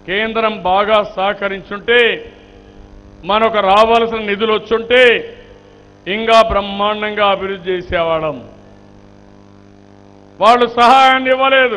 కేంద్రం బాగా సహకరించుంటే మనకు రావాల్సిన నిధులు వచ్చుంటే ఇంకా బ్రహ్మాండంగా అభివృద్ధి చేసేవాళ్ళం వాళ్ళు సహాయాన్ని ఇవ్వలేదు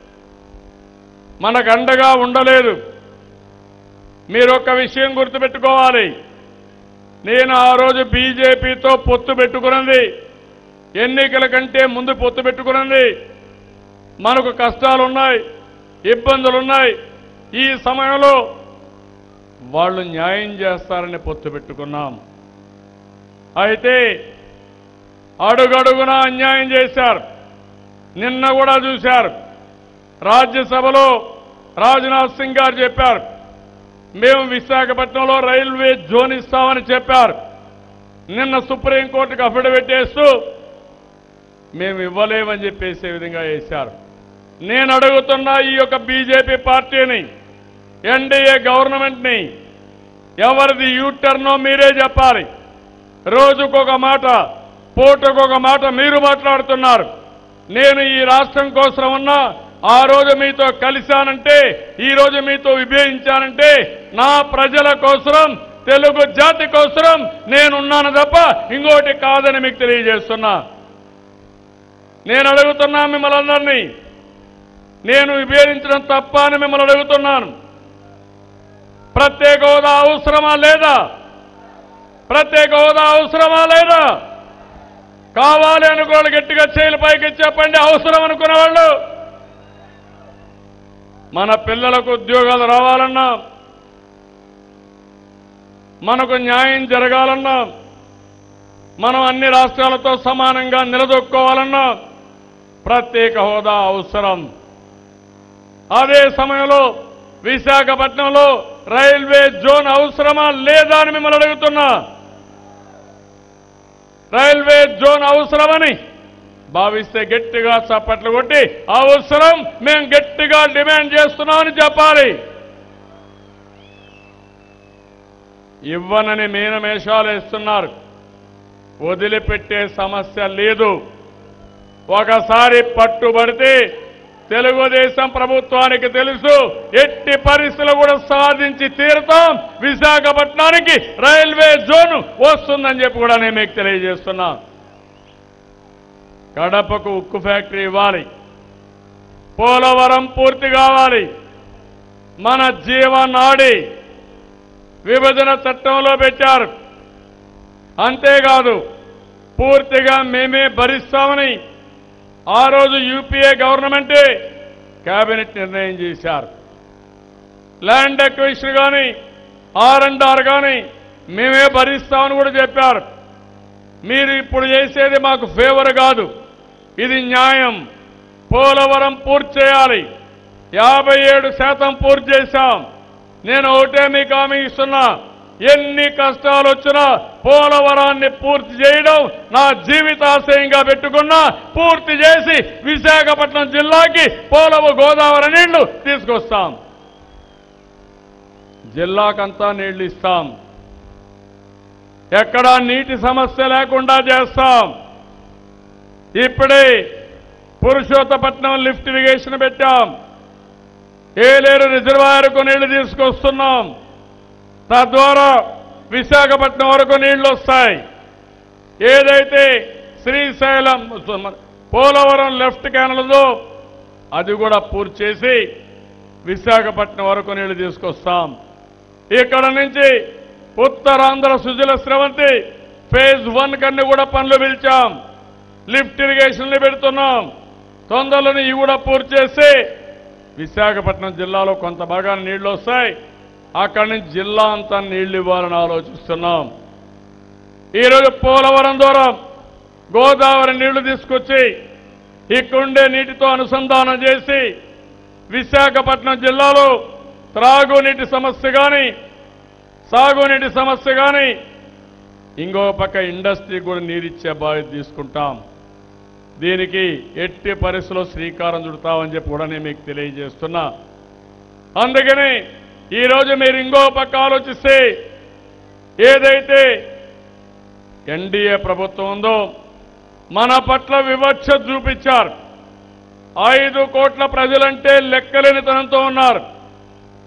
మనకు అండగా ఉండలేదు మీరు ఒక విషయం గుర్తుపెట్టుకోవాలి నేను ఆ రోజు బీజేపీతో పొత్తు పెట్టుకున్నది ఎన్నికల కంటే ముందు పొత్తు పెట్టుకున్నది మనకు కష్టాలున్నాయి ఇబ్బందులున్నాయి ఈ సమయంలో వాళ్ళు న్యాయం చేస్తారని పొత్తు పెట్టుకున్నాం అయితే అడుగడుగునా అన్యాయం చేశారు నిన్న కూడా చూశారు రాజ్యసభలో రాజ్నాథ్ సింగ్ గారు చెప్పారు మేము విశాఖపట్నంలో రైల్వే జోన్ ఇస్తామని చెప్పారు నిన్న సుప్రీంకోర్టుకు అఫిడవిట్ వేస్తూ మేము ఇవ్వలేమని చెప్పేసే విధంగా వేశారు నేను అడుగుతున్న ఈ యొక్క బీజేపీ పార్టీని ఎన్డీఏ గవర్నమెంట్ని ఎవరిది యూటర్నో మీరే చెప్పాలి రోజుకొక మాట పూటకొక మాట మీరు మాట్లాడుతున్నారు నేను ఈ రాష్ట్రం కోసం ఉన్నా ఆ రోజు మీతో కలిశానంటే ఈ రోజు మీతో విభేదించానంటే నా ప్రజల కోసం తెలుగు జాతి కోసం నేనున్నాను తప్ప ఇంకోటి కాదని మీకు తెలియజేస్తున్నా నేను అడుగుతున్నా మిమ్మల్ని అందరినీ నేను విభేదించడం తప్ప అని మిమ్మల్ని అడుగుతున్నాను ప్రత్యేక హోదా అవసరమా లేదా ప్రత్యేక హోదా అవసరమా లేదా కావాలి అనుకోవాలి గట్టిగా చేయలు పైకి చెప్పండి అవసరం అనుకున్న వాళ్ళు మన పిల్లలకు ఉద్యోగాలు రావాలన్నా మనకు న్యాయం జరగాలన్నా మనం అన్ని రాష్ట్రాలతో సమానంగా నిలదొక్కోవాలన్నా ప్రత్యేక హోదా అవసరం అదే సమయంలో విశాఖపట్నంలో రైల్వే జోన్ అవసరమా లేదా అని మిమ్మల్ని అడుగుతున్నా రైల్వే జోన్ అవసరమని భావిస్తే గట్టిగా చప్పట్లు కొట్టి అవసరం మేము గట్టిగా డిమాండ్ చేస్తున్నామని చెప్పాలి ఇవ్వనని మీనమేషాలు వేస్తున్నారు వదిలిపెట్టే సమస్య లేదు ఒకసారి పట్టుబడితే తెలుగుదేశం ప్రభుత్వానికి తెలుసు ఎట్టి పరిస్థితులు కూడా సాధించి తీరుతాం విశాఖపట్నానికి రైల్వే జోన్ వస్తుందని చెప్పి కూడా నేను మీకు తెలియజేస్తున్నా కడపకు ఉక్కు ఫ్యాక్టరీ ఇవ్వాలి పోలవరం పూర్తి కావాలి మన జీవనాడి విభజన చట్టంలో పెట్టారు అంతేకాదు పూర్తిగా మేమే భరిస్తామని ఆ రోజు యూపీఏ గవర్నమెంటే కేబినెట్ నిర్ణయం చేశారు ల్యాండ్ ఎక్విషన్ కానీ ఆర్ అండ్ ఆర్ కానీ మేమే భరిస్తామని కూడా చెప్పారు మీరు ఇప్పుడు చేసేది మాకు ఫేవర్ కాదు ఇది న్యాయం పోలవరం పూర్తి చేయాలి యాభై ఏడు శాతం పూర్తి చేశాం నేను ఒకటే మీకు హామీ ఇస్తున్నా ఎన్ని కష్టాలు వచ్చినా పోలవరాన్ని పూర్తి చేయడం నా జీవితాశయంగా పెట్టుకున్నా పూర్తి చేసి విశాఖపట్నం జిల్లాకి పోలవ గోదావరి నీళ్లు తీసుకొస్తాం జిల్లాకంతా నీళ్లు ఇస్తాం ఎక్కడా నీటి సమస్య లేకుండా చేస్తాం ఇప్పుడే పురుషోత్తపట్నం లిఫ్ట్ ఇరిగేషన్ పెట్టాం ఏలేరు రిజర్వాయర్కు నీళ్లు తీసుకొస్తున్నాం తద్వారా విశాఖపట్నం వరకు నీళ్లు వస్తాయి ఏదైతే శ్రీశైలం పోలవరం లెఫ్ట్ క్యానల్ ఉందో అది కూడా పూర్తి చేసి విశాఖపట్నం వరకు నీళ్లు తీసుకొస్తాం ఇక్కడ నుంచి ఉత్తరాంధ్ర సుజల స్రవంతి ఫేజ్ వన్ కన్ని కూడా పనులు పిలిచాం లిఫ్ట్ ఇరిగేషన్లు పెడుతున్నాం తొందరలోనే ఇవి కూడా పూర్తి చేసి విశాఖపట్నం జిల్లాలో కొంత భాగాన్ని నీళ్లు వస్తాయి అక్కడి నుంచి జిల్లా అంతా నీళ్లు ఇవ్వాలని ఆలోచిస్తున్నాం ఈరోజు పోలవరం ద్వారా గోదావరి నీళ్లు తీసుకొచ్చి ఇక్కడుండే నీటితో అనుసంధానం చేసి విశాఖపట్నం జిల్లాలో త్రాగునీటి సమస్య కానీ సాగునీటి సమస్య కానీ ఇంకో పక్క ఇండస్ట్రీ కూడా నీరిచ్చే బాధ్యత తీసుకుంటాం దీనికి ఎట్టి పరిస్థితుల్లో శ్రీకారం చుడతామని చెప్పి కూడా నేను మీకు తెలియజేస్తున్నా అందుకని ఈరోజు మీరు ఇంకో పక్క ఆలోచిస్తే ఏదైతే ఎన్డీఏ ప్రభుత్వం ఉందో మన పట్ల వివక్ష చూపించారు ఐదు కోట్ల ప్రజలంటే లెక్కలేనితనంతో ఉన్నారు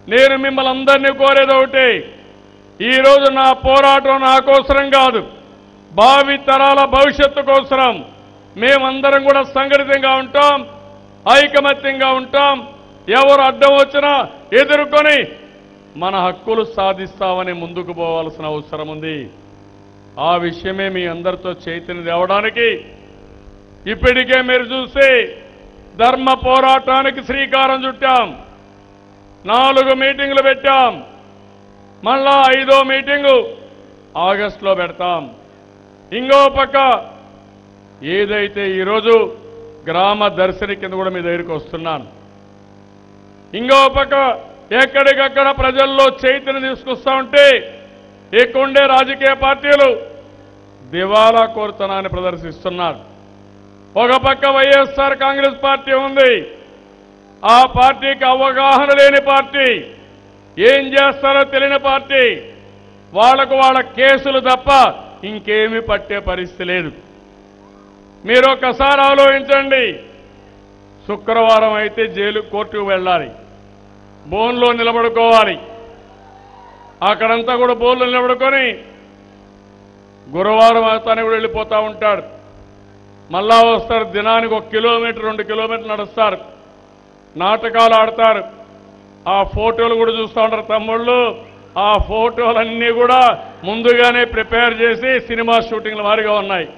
నేను మిమ్మల్ని అందరినీ కోరేది ఒకటి ఈరోజు నా పోరాటం నా కోసరం కాదు భావి తరాల భవిష్యత్తు కోసరం మేమందరం కూడా సంఘటితంగా ఉంటాం ఐకమత్యంగా ఉంటాం ఎవరు అడ్డం వచ్చినా ఎదుర్కొని మన హక్కులు సాధిస్తామని ముందుకు పోవాల్సిన అవసరం ఉంది ఆ విషయమే మీ అందరితో చైతన్యం తేవడానికి ఇప్పటికే మీరు చూస్తే ధర్మ పోరాటానికి శ్రీకారం చుట్టాం నాలుగు మీటింగులు పెట్టాం మళ్ళా ఐదో మీటింగు ఆగస్టులో పెడతాం ఇంకో పక్క ఏదైతే ఈరోజు గ్రామ దర్శని కింద కూడా మీ దగ్గరికి వస్తున్నాను ఇంకో పక్క ఎక్కడికక్కడ ప్రజల్లో చైతన్యం తీసుకొస్తా ఉంటే ఇక్కడుండే రాజకీయ పార్టీలు దివాలా కోరుతనాన్ని ప్రదర్శిస్తున్నారు ఒక పక్క వైఎస్ఆర్ కాంగ్రెస్ పార్టీ ఉంది ఆ పార్టీకి అవగాహన లేని పార్టీ ఏం చేస్తారో తెలియని పార్టీ వాళ్లకు వాళ్ళ కేసులు తప్ప ఇంకేమీ పట్టే పరిస్థితి లేదు మీరు ఒక్కసారి ఆలోచించండి శుక్రవారం అయితే జైలు కోర్టుకు వెళ్ళాలి బోన్లో నిలబడుకోవాలి అక్కడంతా కూడా బోన్లో నిలబడుకొని గురువారం అవుతానే కూడా వెళ్ళిపోతా ఉంటాడు మళ్ళా వస్తారు దినానికి ఒక కిలోమీటర్ రెండు కిలోమీటర్లు నడుస్తారు నాటకాలు ఆడతారు ఆ ఫోటోలు కూడా చూస్తూ ఉంటారు తమ్ముళ్ళు ఆ ఫోటోలన్నీ కూడా ముందుగానే ప్రిపేర్ చేసి సినిమా షూటింగ్ల వారిగా ఉన్నాయి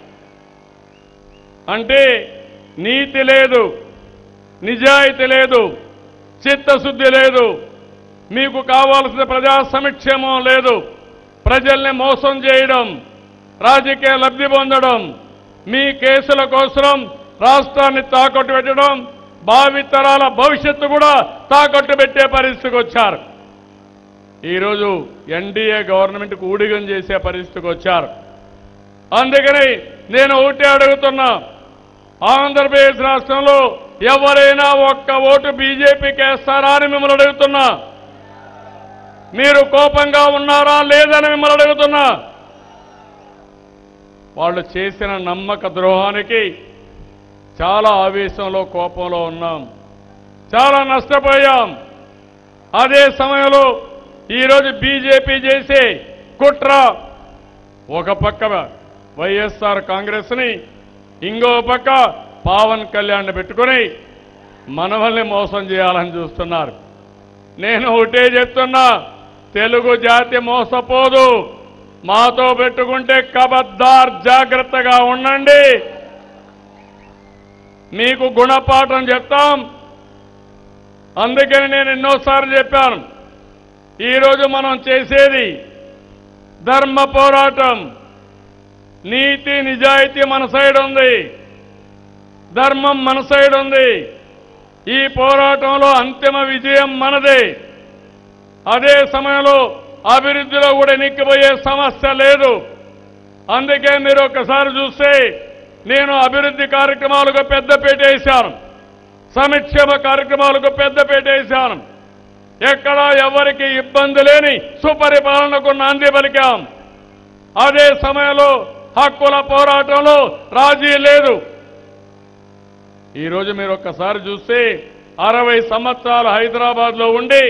అంటే నీతి లేదు నిజాయితీ లేదు చిత్తశుద్ధి లేదు మీకు కావాల్సిన ప్రజా సంక్షేమం లేదు ప్రజల్ని మోసం చేయడం రాజకీయ లబ్ధి పొందడం మీ కేసుల కోసం రాష్ట్రాన్ని తాకట్టు పెట్టడం భావితరాల భవిష్యత్తు కూడా తాకట్టు పెట్టే పరిస్థితికి వచ్చారు ఈరోజు ఎన్డీఏ గవర్నమెంట్కు ఊడిగం చేసే పరిస్థితికి వచ్చారు అందుకని నేను ఒకటే అడుగుతున్నా ఆంధ్రప్రదేశ్ రాష్ట్రంలో ఎవరైనా ఒక్క ఓటు బీజేపీకి వేస్తారా అని మిమ్మల్ని అడుగుతున్నా మీరు కోపంగా ఉన్నారా లేదని మిమ్మల్ని అడుగుతున్నా వాళ్ళు చేసిన నమ్మక ద్రోహానికి చాలా ఆవేశంలో కోపంలో ఉన్నాం చాలా నష్టపోయాం అదే సమయంలో ఈరోజు బీజేపీ చేసే కుట్ర ఒక పక్క వైఎస్ఆర్ కాంగ్రెస్ని ఇంకో పక్క పవన్ కళ్యాణ్ పెట్టుకొని మనవల్ని మోసం చేయాలని చూస్తున్నారు నేను ఒకటే చెప్తున్నా తెలుగు జాతి మోసపోదు మాతో పెట్టుకుంటే కబద్దార్ జాగ్రత్తగా ఉండండి మీకు గుణపాఠం చెప్తాం అందుకని నేను ఎన్నోసార్లు చెప్పాను ఈరోజు మనం చేసేది ధర్మ పోరాటం నీతి నిజాయితీ మన సైడ్ ఉంది ధర్మం మన సైడ్ ఉంది ఈ పోరాటంలో అంతిమ విజయం మనదే అదే సమయంలో అభివృద్ధిలో కూడా ఎన్నికపోయే సమస్య లేదు అందుకే మీరు ఒక్కసారి చూస్తే నేను అభివృద్ధి కార్యక్రమాలకు పెద్దపీట వేశాను సంక్షేమ కార్యక్రమాలకు పెద్దపీట వేశాను ఎక్కడా ఎవరికి ఇబ్బంది లేని సుపరిపాలనకు నాంది పలికాం అదే సమయంలో హక్కుల పోరాటంలో రాజీ లేదు ఈరోజు మీరు ఒక్కసారి చూస్తే అరవై సంవత్సరాలు హైదరాబాద్లో ఉండి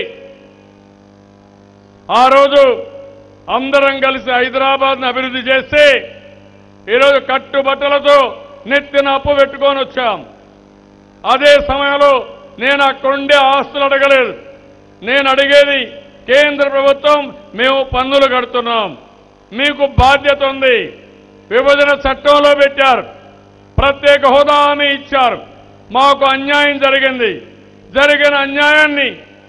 ఆ రోజు అందరం కలిసి హైదరాబాద్ని అభివృద్ధి చేస్తే ఈరోజు కట్టుబట్టలతో నెత్తిన అప్పు పెట్టుకొని వచ్చాం అదే సమయంలో నేను అక్కడుండే ఆస్తులు అడగలేదు నేను అడిగేది కేంద్ర ప్రభుత్వం మేము పన్నులు కడుతున్నాం మీకు బాధ్యత ఉంది విభజన చట్టంలో పెట్టారు ప్రత్యేక హోదా అని ఇచ్చారు మాకు అన్యాయం జరిగింది జరిగిన అన్యాయాన్ని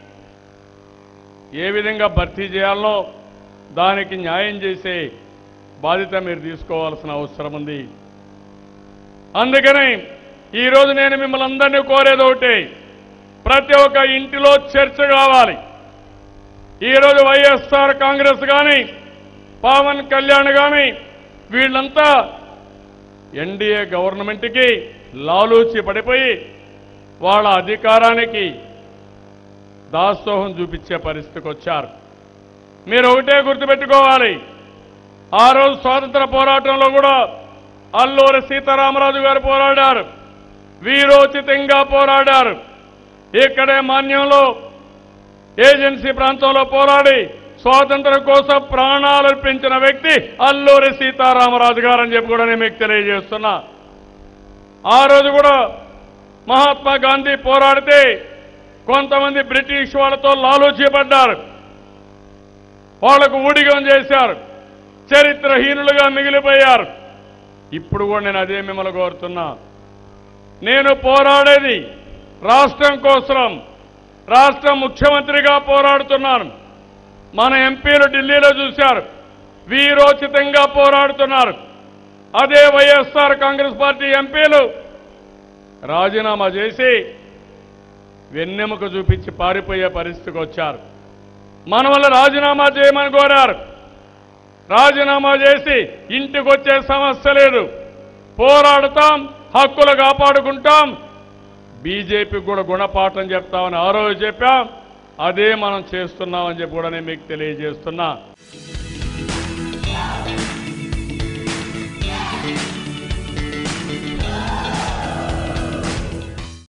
ఏ విధంగా భర్తీ చేయాలో దానికి న్యాయం చేసే బాధ్యత మీరు తీసుకోవాల్సిన అవసరం ఉంది అందుకని ఈరోజు నేను మిమ్మల్ని అందరినీ కోరేది ఒకటి ప్రతి ఒక్క ఇంటిలో చర్చ కావాలి ఈరోజు వైఎస్ఆర్ కాంగ్రెస్ కానీ పవన్ కళ్యాణ్ కానీ వీళ్ళంతా ఎన్డీఏ గవర్నమెంట్కి లాలూచి పడిపోయి వాళ్ళ అధికారానికి దాసోహం చూపించే పరిస్థితికి వచ్చారు మీరు ఒకటే గుర్తుపెట్టుకోవాలి ఆ రోజు స్వాతంత్ర పోరాటంలో కూడా అల్లూరి సీతారామరాజు గారు పోరాడారు వీరోచితంగా పోరాడారు ఇక్కడే మాన్యంలో ఏజెన్సీ ప్రాంతంలో పోరాడి స్వాతంత్రం కోసం ప్రాణాలు అర్పించిన వ్యక్తి అల్లూరి సీతారామరాజు గారు అని చెప్పి కూడా నేను మీకు తెలియజేస్తున్నా ఆ రోజు కూడా మహాత్మా గాంధీ పోరాడితే కొంతమంది బ్రిటిష్ వాళ్ళతో లాలూచిపడ్డారు వాళ్లకు ఊడిగం చేశారు చరిత్రహీనులుగా మిగిలిపోయారు ఇప్పుడు కూడా నేను అదే మిమ్మల్ని కోరుతున్నా నేను పోరాడేది రాష్ట్రం కోసం రాష్ట్ర ముఖ్యమంత్రిగా పోరాడుతున్నాను మన ఎంపీలు ఢిల్లీలో చూశారు వీరోచితంగా పోరాడుతున్నారు అదే వైఎస్ఆర్ కాంగ్రెస్ పార్టీ ఎంపీలు రాజీనామా చేసి వెన్నెముక చూపించి పారిపోయే పరిస్థితికి వచ్చారు మన వల్ల రాజీనామా చేయమని కోరారు రాజీనామా చేసి ఇంటికి వచ్చే సమస్య లేదు పోరాడుతాం హక్కులు కాపాడుకుంటాం బీజేపీకి కూడా గుణపాఠం చెప్తామని ఆ రోజు చెప్పాం అదే మనం చేస్తున్నామని చెప్పి కూడా నేను మీకు తెలియజేస్తున్నా